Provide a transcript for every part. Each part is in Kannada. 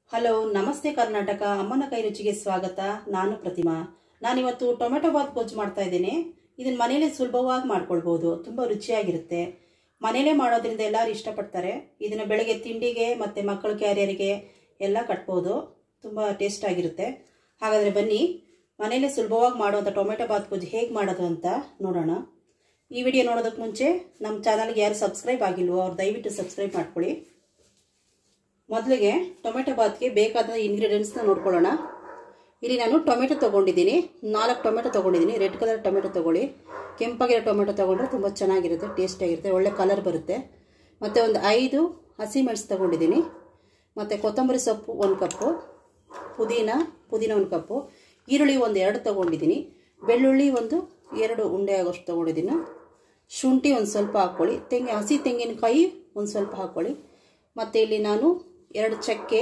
ಹಲೋ ನಮಸ್ತೆ ಕರ್ನಾಟಕ ಅಮ್ಮನ ಕೈ ರುಚಿಗೆ ಸ್ವಾಗತ ನಾನು ಪ್ರತಿಮಾ ನಾನಿವತ್ತು ಟೊಮೆಟೊ ಬಾತ್ ಗೊಜ್ಜು ಮಾಡ್ತಾ ಇದ್ದೀನಿ ಇದನ್ನು ಮನೇಲೇ ಸುಲಭವಾಗಿ ಮಾಡ್ಕೊಳ್ಬೋದು ತುಂಬ ರುಚಿಯಾಗಿರುತ್ತೆ ಮನೇಲೇ ಮಾಡೋದ್ರಿಂದ ಎಲ್ಲರೂ ಇಷ್ಟಪಡ್ತಾರೆ ಇದನ್ನು ಬೆಳಗ್ಗೆ ತಿಂಡಿಗೆ ಮತ್ತು ಮಕ್ಕಳ ಕ್ಯಾರಿಯರಿಗೆ ಎಲ್ಲ ಕಟ್ಬೋದು ತುಂಬ ಟೇಸ್ಟ್ ಆಗಿರುತ್ತೆ ಹಾಗಾದರೆ ಬನ್ನಿ ಮನೇಲೇ ಸುಲಭವಾಗಿ ಮಾಡುವಂಥ ಟೊಮೆಟೊ ಬಾತ್ ಗೊಜ್ಜು ಹೇಗೆ ಮಾಡೋದು ಅಂತ ನೋಡೋಣ ಈ ವಿಡಿಯೋ ನೋಡೋದಕ್ಕೆ ಮುಂಚೆ ನಮ್ಮ ಚಾನಲ್ಗೆ ಯಾರು ಸಬ್ಸ್ಕ್ರೈಬ್ ಆಗಿಲ್ವೋ ಅವ್ರು ದಯವಿಟ್ಟು ಸಬ್ಸ್ಕ್ರೈಬ್ ಮಾಡ್ಕೊಳ್ಳಿ ಮೊದಲಿಗೆ ಟೊಮೆಟೊ ಬಾತ್ಗೆ ಬೇಕಾದ ಇಂಗ್ರೀಡಿಯೆಂಟ್ಸ್ನ ನೋಡ್ಕೊಳ್ಳೋಣ ಇಲ್ಲಿ ನಾನು ಟೊಮೆಟೊ ತೊಗೊಂಡಿದ್ದೀನಿ ನಾಲ್ಕು ಟೊಮೆಟೊ ತೊಗೊಂಡಿದ್ದೀನಿ ರೆಡ್ ಕಲರ್ ಟೊಮೆಟೊ ತೊಗೊಳ್ಳಿ ಕೆಂಪಾಗಿರೋ ಟೊಮೆಟೊ ತೊಗೊಂಡ್ರೆ ತುಂಬ ಚೆನ್ನಾಗಿರುತ್ತೆ ಟೇಸ್ಟಿಯಾಗಿರುತ್ತೆ ಒಳ್ಳೆ ಕಲರ್ ಬರುತ್ತೆ ಮತ್ತು ಒಂದು ಐದು ಹಸಿಮೆಣಸು ತೊಗೊಂಡಿದ್ದೀನಿ ಮತ್ತು ಕೊತ್ತಂಬರಿ ಸೊಪ್ಪು ಒಂದು ಕಪ್ಪು ಪುದೀನ ಪುದೀನ ಒಂದು ಕಪ್ಪು ಈರುಳ್ಳಿ ಒಂದು ಎರಡು ತೊಗೊಂಡಿದ್ದೀನಿ ಬೆಳ್ಳುಳ್ಳಿ ಒಂದು ಎರಡು ಉಂಡೆ ಆಗೋಷ್ಟು ತೊಗೊಂಡಿದ್ದೀನಿ ಶುಂಠಿ ಒಂದು ಸ್ವಲ್ಪ ಹಾಕ್ಕೊಳ್ಳಿ ತೆಂಗಿ ಹಸಿ ತೆಂಗಿನಕಾಯಿ ಒಂದು ಸ್ವಲ್ಪ ಹಾಕ್ಕೊಳ್ಳಿ ಮತ್ತು ಇಲ್ಲಿ ನಾನು ಎರಡು ಚಕ್ಕೆ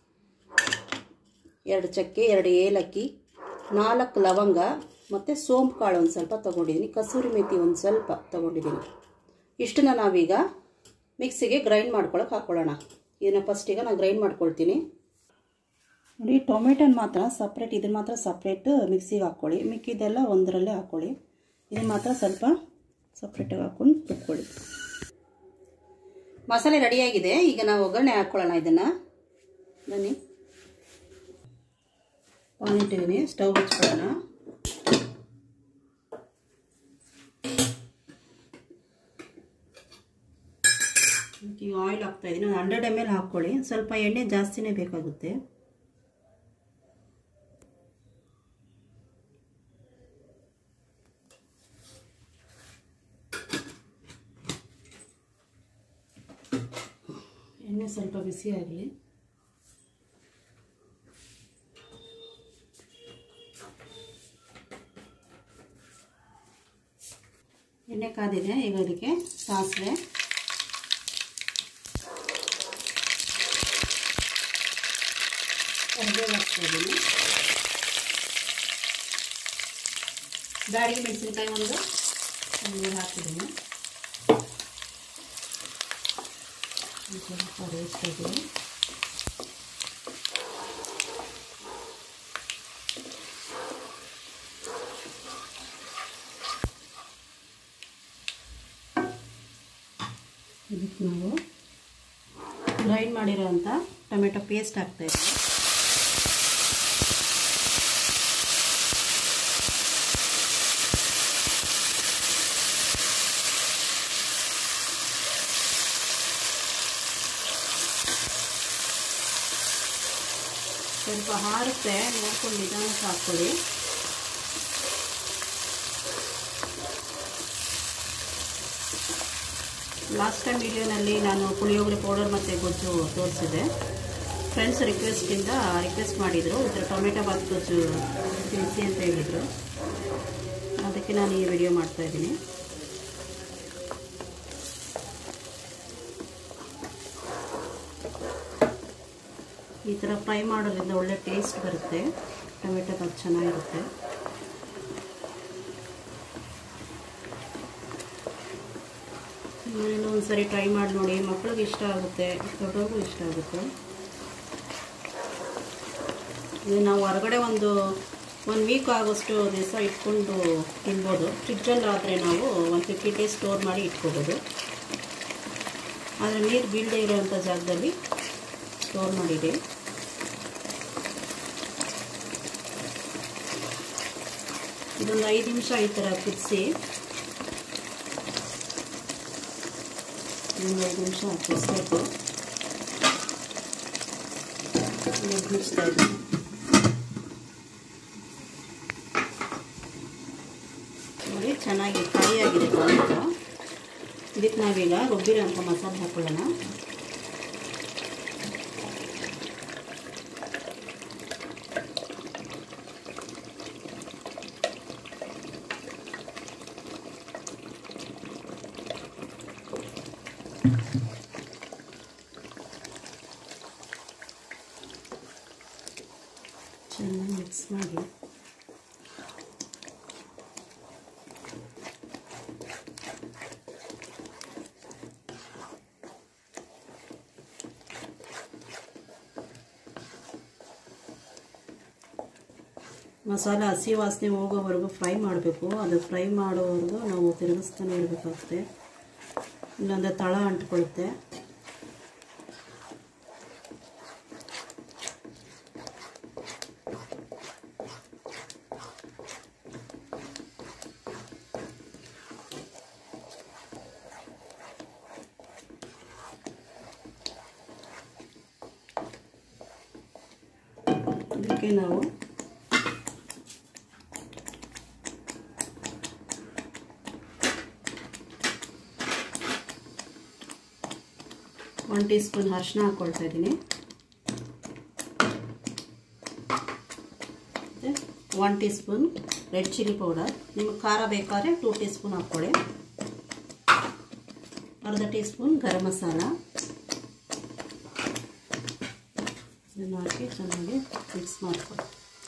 ಎರಡು ಚಕ್ಕೆ ಎರಡು ಏಲಕ್ಕಿ ನಾಲ್ಕು ಲವಂಗ ಮತ್ತು ಸೋಂಪು ಕಾಳು ಒಂದು ಸ್ವಲ್ಪ ತೊಗೊಂಡಿದ್ದೀನಿ ಕಸೂರಿ ಮೆಥಿ ಒಂದು ಸ್ವಲ್ಪ ತೊಗೊಂಡಿದ್ದೀನಿ ಇಷ್ಟನ್ನ ನಾವೀಗ ಮಿಕ್ಸಿಗೆ ಗ್ರೈಂಡ್ ಮಾಡ್ಕೊಳಕ್ಕೆ ಹಾಕ್ಕೊಳ್ಳೋಣ ಇದನ್ನು ಫಸ್ಟಿಗೆ ನಾನು ಗ್ರೈಂಡ್ ಮಾಡ್ಕೊಳ್ತೀನಿ ನೋಡಿ ಟೊಮೆಟೊನ ಮಾತ್ರ ಸಪ್ರೇಟ್ ಇದನ್ನು ಮಾತ್ರ ಸಪ್ರೇಟ್ ಮಿಕ್ಸಿಗೆ ಹಾಕ್ಕೊಳ್ಳಿ ಮಿಕ್ಕಿದೆಲ್ಲ ಒಂದರಲ್ಲೇ ಹಾಕ್ಕೊಳ್ಳಿ ಇದನ್ನು ಮಾತ್ರ ಸ್ವಲ್ಪ ಸಪ್ರೇಟಾಗಿ ಹಾಕ್ಕೊಂಡು ಬಿಟ್ಕೊಳ್ಳಿ ಮಸಾಲೆ ರೆಡಿಯಾಗಿದೆ ಈಗ ನಾವು ಒಗ್ಗರಣೆ ಹಾಕ್ಕೊಳ್ಳೋಣ ಇದನ್ನು ಬನ್ನಿ ಪಾನ್ ಇಟ್ಟಿದ್ದೀನಿ ಸ್ಟವ್ ಹಚ್ಕೊಳ್ಳೋಣ ಈಗ ಆಯಿಲ್ ಹಾಕ್ತಾ ಇದ್ದೀನಿ ಒಂದು ಹಂಡ್ರೆಡ್ ಎಮ್ ಎಲ್ ಹಾಕ್ಕೊಳ್ಳಿ ಸ್ವಲ್ಪ ಎಣ್ಣೆ ಜಾಸ್ತಿನೇ ಬೇಕಾಗುತ್ತೆ ಎಣ್ಣೆ ಸ್ವಲ್ಪ ಬಿಸಿ ಆಗಲಿ ಎಣ್ಣೆ ಕಾದಿದೆ ಈಗ ಅದಕ್ಕೆ ಸಾಸಿವೆ ಕರಿಬೇವು ಹಾಕ್ತಾ ಇದ್ದೀನಿ ಬ್ಯಾಡಿಗೆ ಮೆಣಸಿನ್ಕಾಯಿ ಒಂದು ನೀರು ಹಾಕಿದ್ದೀನಿ ಸ್ವಲ್ಪ ರೇಸ್ಟ್ ಇದೆ ಇದಕ್ಕೆ ನಾವು ಗ್ರೈಂಡ್ ಮಾಡಿರೋಂಥ ಟೊಮೆಟೊ ಪೇಸ್ಟ್ ಹಾಕ್ತಾ ಇದ್ದೀವಿ ಸ್ವಲ್ಪ ಹಾರುತ್ತೆ ನೋಡ್ಕೊಂಡು ನಿಧಾನಕ್ಕೆ ಹಾಕ್ಕೊಳ್ಳಿ ಲಾಸ್ಟ್ ಟೈಮ್ ವಿಡಿಯೋನಲ್ಲಿ ನಾನು ಪುಳಿಯೋಗರೆ ಪೌಡರ್ ಮತ್ತು ಗೊಜ್ಜು ತೋರಿಸಿದೆ ಫ್ರೆಂಡ್ಸ್ ರಿಕ್ವೆಸ್ಟಿಂದ ರಿಕ್ವೆಸ್ಟ್ ಮಾಡಿದರು ಇದರ ಟೊಮೆಟೊ ಬಾತ್ ಗೊಜ್ಜು ತಿಳಿಸಿ ಅಂತ ಹೇಳಿದರು ಅದಕ್ಕೆ ನಾನು ಈ ವಿಡಿಯೋ ಮಾಡ್ತಾಯಿದ್ದೀನಿ ಈ ಥರ ಫ್ರೈ ಮಾಡೋದ್ರಿಂದ ಒಳ್ಳೆ ಟೇಸ್ಟ್ ಬರುತ್ತೆ ಟೊಮೆಟೊ ಬಾತ್ ಚೆನ್ನಾಗಿರುತ್ತೆ ಮನೇಲಿ ಒಂದ್ಸರಿ ಟ್ರೈ ಮಾಡಿ ನೋಡಿ ಮಕ್ಳಿಗೆ ಇಷ್ಟ ಆಗುತ್ತೆ ದೊಡ್ಡವ್ರಿಗೂ ಇಷ್ಟ ಆಗುತ್ತೆ ಇದು ನಾವು ಹೊರಗಡೆ ಒಂದು ಒನ್ ವೀಕ್ ಆಗೋಷ್ಟು ದಿವಸ ಇಟ್ಕೊಂಡು ತಿನ್ಬೋದು ಫ್ರಿಜ್ಜಲ್ಲಿ ಆದರೆ ನಾವು ಒಂದು ಫಿಫ್ಟಿ ಡೇಸ್ ಸ್ಟೋರ್ ಮಾಡಿ ಇಟ್ಕೋಬೋದು ಆದರೆ ನೀರು ಬೀಳದೇ ಇರೋವಂಥ ಜಾಗದಲ್ಲಿ ಸ್ಟೋರ್ ಮಾಡಿದೆ ಇದೊಂದು ಐದು ನಿಮಿಷ ಈ ಥರ ಕುದಿಸಿ ಒಂದು ಐದು ನಿಮಿಷ ಕುದಿಸ್ಬೇಕು ಮುಗಿಸ್ತಾ ಇದ್ದೀನಿ ನೋಡಿ ಚೆನ್ನಾಗಿ ಕಾಯಿಯಾಗಿದೆ ಟೊಮೆಟೊ ಇದಕ್ಕೆ ನಾವೀಗ ರುಬ್ಬಿರೋ ಅಂಥ ಮಸಾಲೆ ಹಾಕೊಳ್ಳೋಣ ಚೆನ್ನಾಗಿ ಮಿಕ್ಸ್ ಮಾಡಿ ಮಸಾಲೆ ಹಸಿ ವಾಸನೆ ಹೋಗೋವರೆಗೂ ಫ್ರೈ ಮಾಡಬೇಕು ಅದು ಫ್ರೈ ಮಾಡೋವರೆಗೂ ನಾವು ತಿರುಗಿಸ್ತಾನೆ ಇರಬೇಕಾಗುತ್ತೆ ಇಲ್ಲಾಂದರೆ ತಳ ಅಂಟ್ಕೊಳ್ಳುತ್ತೆ ಇದಕ್ಕೆ ನಾವು ಒನ್ ಟೀ ಸ್ಪೂನ್ ಅರಿಶಿನ ಹಾಕ್ಕೊಳ್ತಾ ಇದ್ದೀನಿ one teaspoon red chilli powder ನಿಮಗೆ ಖಾರ ಬೇಕಾದ್ರೆ ಟೂ ಟೀ ಸ್ಪೂನ್ ಹಾಕ್ಕೊಳ್ಳಿ ಅರ್ಧ ಟೀ ಸ್ಪೂನ್ ಗರಂ ಮಸಾಲ ಇದನ್ನು ಹಾಕಿ ಚೆನ್ನಾಗಿ ಮಿಕ್ಸ್ ಮಾಡ್ಕೊಳ್ಳಿ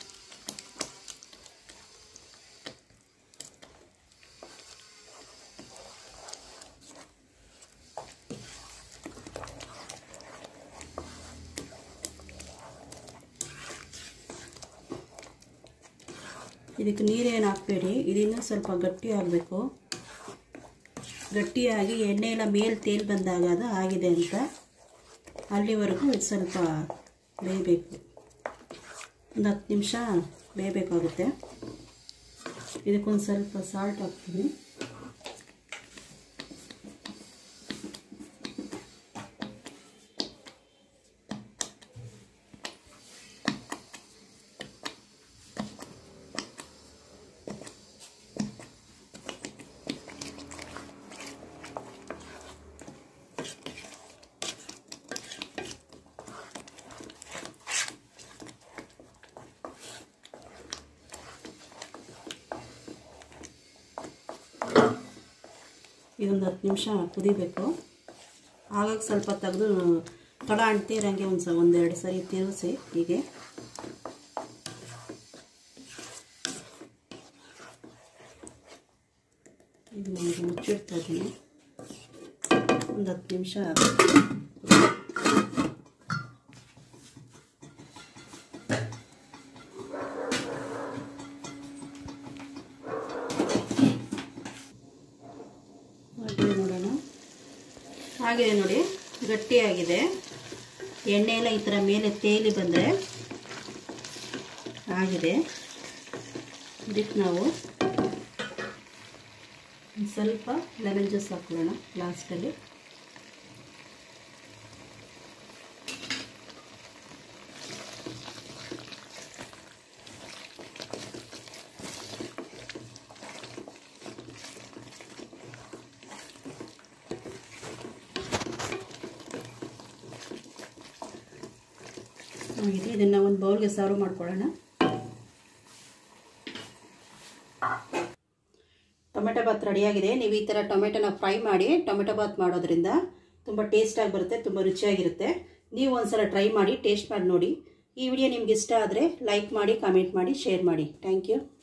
ಇದಕ್ಕೆ ನೀರೇನು ಹಾಕಬೇಡಿ ಇದನ್ನು ಸ್ವಲ್ಪ ಗಟ್ಟಿ ಆಗಬೇಕು ಗಟ್ಟಿಯಾಗಿ ಎಣ್ಣೆ ಎಲ್ಲ ಮೇಲೆ ತೇಲ್ ಬಂದಾಗ ಅದು ಆಗಿದೆ ಅಂತ ಅಲ್ಲಿವರೆಗೂ ಇದು ಸ್ವಲ್ಪ ಬೇಯಬೇಕು ಒಂದು ಹತ್ತು ನಿಮಿಷ ಬೇಯಬೇಕಾಗುತ್ತೆ ಇದಕ್ಕೊಂದು ಸ್ವಲ್ಪ ಸಾಲ್ಟ್ ಹಾಕ್ತೀನಿ ಇದೊಂದು ಹತ್ತು ನಿಮಿಷ ಕುದಿಬೇಕು ಆಗಾಗ ಸ್ವಲ್ಪ ತೆಗೆದು ತಡ ಅಂಟ್ತೀರಂಗೆ ಒಂದು ಸ ಒಂದೆರಡು ಸರಿ ತಿರುಗಿಸಿ ಹೀಗೆ ಈಗ ನಾನು ಮುಚ್ಚಿಡ್ತಾ ಇದ್ದೀನಿ ಒಂದು ಹತ್ತು ನಿಮಿಷ ಹಾಗೆ ನೋಡೋಣ ಆಗಿದೆ ನೋಡಿ ಗಟ್ಟಿಯಾಗಿದೆ ಎಣ್ಣೆ ಎಲ್ಲ ಈ ಥರ ಮೇಲೆ ತೇಲಿ ಬಂದರೆ ಆಗಿದೆ ಇದಕ್ಕೆ ನಾವು ಒಂದ್ ಸ್ವಲ್ಪ ಲೆಮನ್ ಜ್ಯೂಸ್ ಹಾಕೊಳ್ಳೋಣ ಲಾಸ್ಟಲ್ಲಿ ಆಗಿದೆ ಇದನ್ನು ಒಂದು ಬೌಲ್ಗೆ ಸರ್ವ್ ಮಾಡ್ಕೊಳ್ಳೋಣ ಟೊಮೆಟೊ ಬಾತ್ ರೆಡಿಯಾಗಿದೆ ನೀವು ಈ ಥರ ಟೊಮೆಟೊನ ಫ್ರೈ ಮಾಡಿ ಟೊಮೆಟೊ ಬಾತ್ ಮಾಡೋದ್ರಿಂದ ತುಂಬ ಟೇಸ್ಟಾಗಿ ಬರುತ್ತೆ ತುಂಬ ರುಚಿಯಾಗಿರುತ್ತೆ ನೀವು ಒಂದ್ಸಲ ಟ್ರೈ ಮಾಡಿ ಟೇಸ್ಟ್ ಮಾಡಿ ನೋಡಿ ಈ ವಿಡಿಯೋ ನಿಮ್ಗೆ ಇಷ್ಟ ಆದರೆ ಲೈಕ್ ಮಾಡಿ ಕಮೆಂಟ್ ಮಾಡಿ ಶೇರ್ ಮಾಡಿ ಥ್ಯಾಂಕ್ ಯು